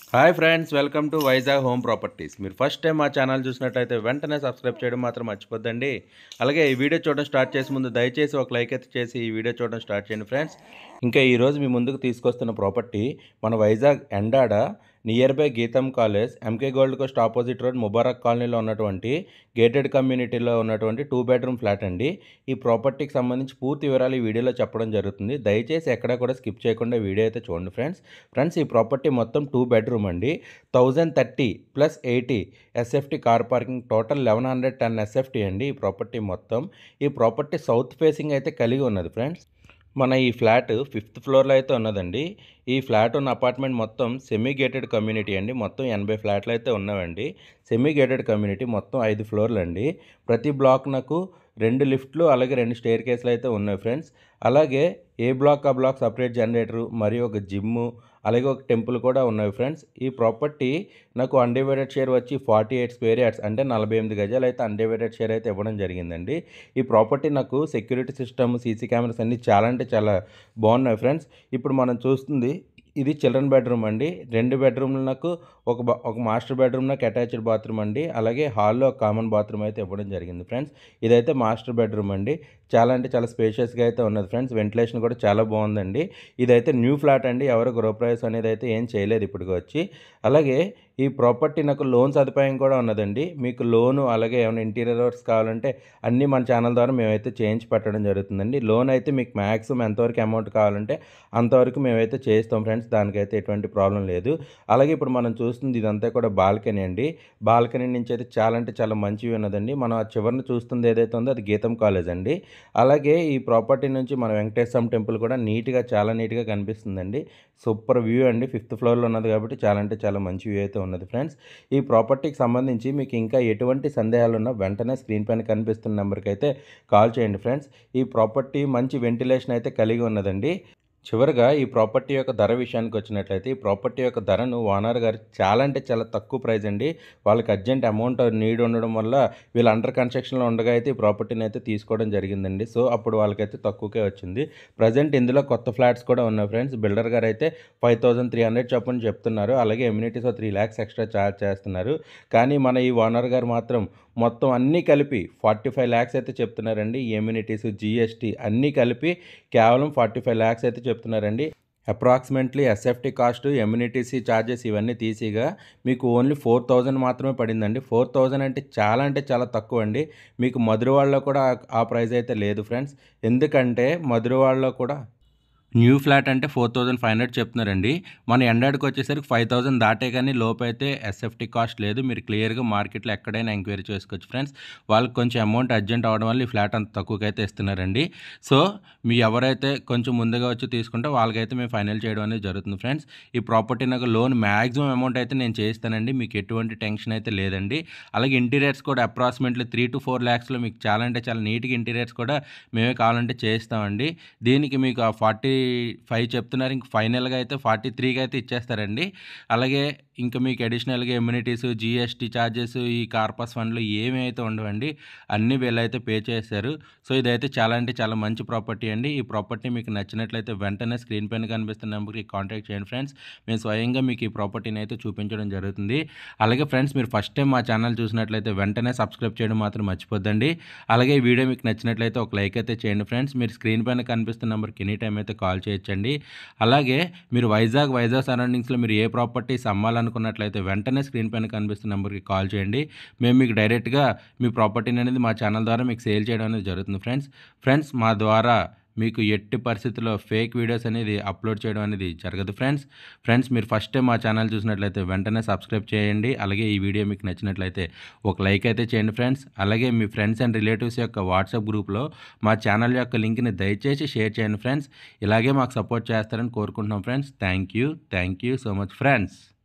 hi friends welcome to Vizag home properties మీరు first time మా channel చూసినట్లయితే వెంటనే సబ్స్క్రైబ్ చేయడం మాత్రం మర్చిపోద్దండి అలాగే ఈ వీడియో చూడడం స్టార్ట్ చేసే ముందు దయచేసి ఒక లైక్ అయితే చేసి ఈ వీడియో చూడడం స్టార్ట్ చేయండి ఫ్రెండ్స్ ఇంకా ఈరోజు మీ ముందుకు తీసుకొస్తున్న ప్రాపర్టీ మన Vizag Endada near by GITAM college MK gold coast opposite road Mubarak కాలనీలో ఉన్నటువంటి గేటెడ్ కమ్యూనిటీలో ఉన్నటువంటి టూ బెడ్రూమ్ ఫ్లాట్ అండి ఈ ప్రాపర్టీకి సంబంధించి పూర్తి వివరాలు ఈ వీడియోలో చెప్పడం జరుగుతుంది దయచేసి ఎక్కడ కూడా స్కిప్ చేయకుండా వీడియో అయితే చూడండి ఫ్రెండ్స్ ఫ్రెండ్స్ ఈ ప్రాపర్టీ మొత్తం టూ బెడ్రూమ్ అండి thousand thirty plus eighty SFT car parking total eleven hundred ten SFT అండి ఈ ప్రాపర్టీ మొత్తం ఈ ప్రాపర్టీ సౌత్ ఫేసింగ్ అయితే కలిగి ఉన్నది ఫ్రెండ్స్ మన ఈ ఫ్లాట్ ఫిఫ్త్ ఫ్లోర్లో అయితే ఉన్నదండి ఈ ఫ్లాట్ ఉన్న అపార్ట్మెంట్ మొత్తం సెమీ గేటెడ్ కమ్యూనిటీ అండి మొత్తం ఎనభై ఫ్లాట్లు అయితే ఉన్నవండి సెమీ గేటెడ్ కమ్యూనిటీ మొత్తం ఐదు ఫ్లోర్లు అండి ప్రతి బ్లాక్ నాకు రెండు లిఫ్ట్లు అలాగే రెండు స్టేర్ కేసులు అయితే ఉన్నాయి ఫ్రెండ్స్ అలాగే ఏ బ్లాక్ ఆ బ్లాక్ సపరేట్ జనరేటరు మరియు ఒక జిమ్ము అలాగే ఒక టెంపుల్ కూడా ఉన్నాయి ఫ్రెండ్స్ ఈ ప్రాపర్టీ నాకు అన్డివైడెడ్ షేర్ వచ్చి ఫార్టీ ఎయిట్ స్క్వేర్ యార్డ్స్ అంటే నలభై ఎనిమిది గజాలు అయితే అన్డివైడెడ్ షేర్ అయితే ఇవ్వడం జరిగిందండి ఈ ప్రాపర్టీ నాకు సెక్యూరిటీ సిస్టమ్ సీసీ కెమెరాస్ అన్నీ చాలా అంటే చాలా బాగున్నాయి ఫ్రెండ్స్ ఇప్పుడు మనం చూస్తుంది ఇది చిల్డ్రన్ బెడ్రూమ్ అండి రెండు బెడ్రూమ్లు నాకు ఒక బా ఒక మాస్టర్ బెడ్రూమ్ నాకు అటాచ్డ్ బాత్రూమ్ అండి అలాగే హాల్లో కామన్ బాత్రూమ్ అయితే ఇవ్వడం జరిగింది ఫ్రెండ్స్ ఇదైతే మాస్టర్ బెడ్రూమ్ అండి చాలా అంటే చాలా స్పేషియస్గా అయితే ఉన్నది ఫ్రెండ్స్ వెంటిలేషన్ కూడా చాలా బాగుందండి ఇదైతే న్యూ ఫ్లాట్ అండి ఎవరు గృహప్రవేశం అనేది అయితే ఏం చేయలేదు ఇప్పటికి వచ్చి అలాగే ఈ ప్రాపర్టీ నాకు లోన్ సదుపాయం కూడా ఉన్నదండి మీకు లోను అలాగే ఏమైనా ఇంటీరియర్ వర్క్స్ కావాలంటే అన్నీ మన ఛానల్ ద్వారా మేమైతే చేయించి పెట్టడం జరుగుతుందండి లోన్ అయితే మీకు మ్యాక్సిమం ఎంతవరకు అమౌంట్ కావాలంటే అంతవరకు మేమైతే చేస్తాం ఫ్రెండ్స్ దానికైతే ఎటువంటి ప్రాబ్లం లేదు అలాగే ఇప్పుడు మనం చూస్తుంది ఇదంతా కూడా బాల్కనీ అండి బాల్కనీ నుంచి అయితే చాలా అంటే చాలా మంచివి ఉన్నదండి మనం ఆ చివరిని చూస్తుంది ఏదైతే ఉందో అది గీతం కాలేజ్ అండి అలాగే ఈ ప్రాపర్టీ నుంచి మన వెంకటేశ్వరం టెంపుల్ కూడా నీట్గా చాలా నీట్గా కనిపిస్తుందండి సూపర్ వ్యూ అండి ఫిఫ్త్ ఫ్లోర్లో ఉన్నది కాబట్టి చాలా అంటే చాలా మంచి వ్యూ అయితే ఉన్నది ఫ్రెండ్స్ ఈ ప్రాపర్టీకి సంబంధించి మీకు ఇంకా ఎటువంటి సందేహాలు ఉన్నా వెంటనే స్క్రీన్ పైన కనిపిస్తున్న నెంబర్కి అయితే కాల్ చేయండి ఫ్రెండ్స్ ఈ ప్రాపర్టీ మంచి వెంటిలేషన్ అయితే కలిగి ఉన్నదండి చివరిగా ఈ ప్రాపర్టీ యొక్క ధర విషయానికి వచ్చినట్లయితే ఈ ప్రాపర్టీ యొక్క ధరను ఓనర్ గారు చాలా అంటే చాలా తక్కువ ప్రైస్ అండి వాళ్ళకి అర్జెంట్ అమౌంట్ నీడ్ ఉండడం వల్ల వీళ్ళు అండర్ కన్స్ట్రక్షన్లో ఉండగా అయితే ఈ ప్రాపర్టీని అయితే తీసుకోవడం జరిగిందండి సో అప్పుడు వాళ్ళకైతే తక్కువకే వచ్చింది ప్రజెంట్ ఇందులో కొత్త ఫ్లాట్స్ కూడా ఉన్నాయి ఫ్రెండ్స్ బిల్డర్ గారు అయితే ఫైవ్ థౌసండ్ త్రీ హండ్రెడ్ చొప్పున చెప్తున్నారు అలాగే amenities three lakhs extra charge చేస్తున్నారు కానీ మన ఈ ఓనర్ గారు మాత్రం మొత్తం అన్నీ కలిపి ఫార్టీ ఫైవ్ ల్యాక్స్ అయితే చెప్తున్నారండి ఎమ్యూనిటీస్ జిఎస్టీ అన్నీ కలిపి కేవలం ఫార్టీ ఫైవ్ ల్యాక్స్ అయితే చెప్తున్నారండి అప్రాక్సిమేట్లీ ఎస్ఎఫ్టీ కాస్ట్ ఎమ్యూనిటీసీ ఛార్జెస్ ఇవన్నీ తీసిగా మీకు ఓన్లీ ఫోర్ థౌజండ్ మాత్రమే పడిందండి ఫోర్ థౌజండ్ అంటే చాలా అంటే చాలా తక్కువ అండి మీకు మధురవాడలో కూడా ఆ ప్రైస్ అయితే లేదు ఫ్రెండ్స్ ఎందుకంటే మధురవాడలో కూడా న్యూ ఫ్లాట్ అంటే ఫోర్ థౌజండ్ ఫైవ్ హండ్రెడ్ చెప్తున్నారండి మన ఎండాడికి వచ్చేసరికి ఫైవ్ థౌజండ్ దాటే కానీ లోపు అయితే ఎస్ఎఫ్టీ కాస్ట్ లేదు మీరు క్లియర్గా మార్కెట్లో ఎక్కడైనా ఎంక్వైరీ చేసుకోవచ్చు ఫ్రెండ్స్ వాళ్ళకి కొంచెం అమౌంట్ అర్జెంట్ అవడం వల్ల ఈ ఫ్లాట్ అంత తక్కువకి అయితే ఇస్తున్నారండి సో మీ ఎవరైతే కొంచెం ముందుగా వచ్చి తీసుకుంటే వాళ్ళకైతే మేము ఫైనల్ చేయడం అనేది జరుగుతుంది ఫ్రెండ్స్ ఈ ప్రాపర్టీ నాకు లోన్ మ్యాక్సిమం అమౌంట్ అయితే నేను చేస్తానండి మీకు ఎటువంటి టెన్షన్ అయితే లేదండి అలాగే ఇంటీరియర్స్ కూడా అప్రాక్సిమేట్లీ త్రీ టు ఫోర్ ల్యాక్స్లో మీకు చాలా అంటే చాలా నీట్గా ఇంటీరియర్స్ కూడా మేమే కావాలంటే చేస్తామండి దీనికి మీకు ఆ ఫార్టీ ఫైవ్ చెప్తున్నారు ఇంక ఫైనల్గా అయితే ఫార్టీ త్రీకి అయితే ఇచ్చేస్తారండి అలాగే ఇంకా మీకు అడిషనల్గా ఎమ్యూనిటీస్ జిఎస్టీ ఛార్జెస్ ఈ కార్పస్ ఫండ్లు ఏమి అయితే ఉండవండి అన్నీ వీళ్ళైతే పే చేశారు సో ఇదైతే చాలా అంటే చాలా మంచి ప్రాపర్టీ అండి ఈ ప్రాపర్టీ మీకు నచ్చినట్లయితే వెంటనే స్క్రీన్ పైన కనిపిస్తున్న నెంబర్కి కాంటాక్ట్ చేయండి ఫ్రెండ్స్ మేము స్వయంగా మీకు ఈ ప్రాపర్టీని అయితే చూపించడం జరుగుతుంది అలాగే ఫ్రెండ్స్ మీరు ఫస్ట్ టైం మా ఛానల్ చూసినట్లయితే వెంటనే సబ్స్క్రైబ్ చేయడం మాత్రం మర్చిపోద్దండి అలాగే ఈ వీడియో మీకు నచ్చినట్లయితే ఒక లైక్ అయితే చేయండి ఫ్రెండ్స్ మీరు స్క్రీన్ పైన కనిపిస్తున్న నెంబర్కి ఎనీ టైం అయితే కాల్ చేయొచ్చండి అలాగే మీరు వైజాగ్ వైజాగ్ సరౌండింగ్స్లో మీరు ఏ ప్రాపర్టీస్ అమ్మాలనుకున్నట్లయితే వెంటనే స్క్రీన్ పైన కనిపిస్తున్న నెంబర్కి కాల్ చేయండి మేము మీకు డైరెక్ట్గా మీ ప్రాపర్టీని అనేది మా ఛానల్ ద్వారా మీకు సేల్ చేయడం అనేది జరుగుతుంది ఫ్రెండ్స్ ఫ్రెండ్స్ మా ద్వారా మీకు ఎట్టి పరిస్థితుల్లో ఫేక్ వీడియోస్ అనేది అప్లోడ్ చేయడం అనేది జరగదు ఫ్రెండ్స్ ఫ్రెండ్స్ మీరు ఫస్ట్ టైం మా ఛానల్ చూసినట్లయితే వెంటనే సబ్స్క్రైబ్ చేయండి అలాగే ఈ వీడియో మీకు నచ్చినట్లయితే ఒక లైక్ అయితే చేయండి ఫ్రెండ్స్ అలాగే మీ ఫ్రెండ్స్ అండ్ రిలేటివ్స్ యొక్క వాట్సాప్ గ్రూప్లో మా ఛానల్ యొక్క లింక్ని దయచేసి షేర్ చేయండి ఫ్రెండ్స్ ఇలాగే మాకు సపోర్ట్ చేస్తారని కోరుకుంటున్నాం friends thank you thank you so much friends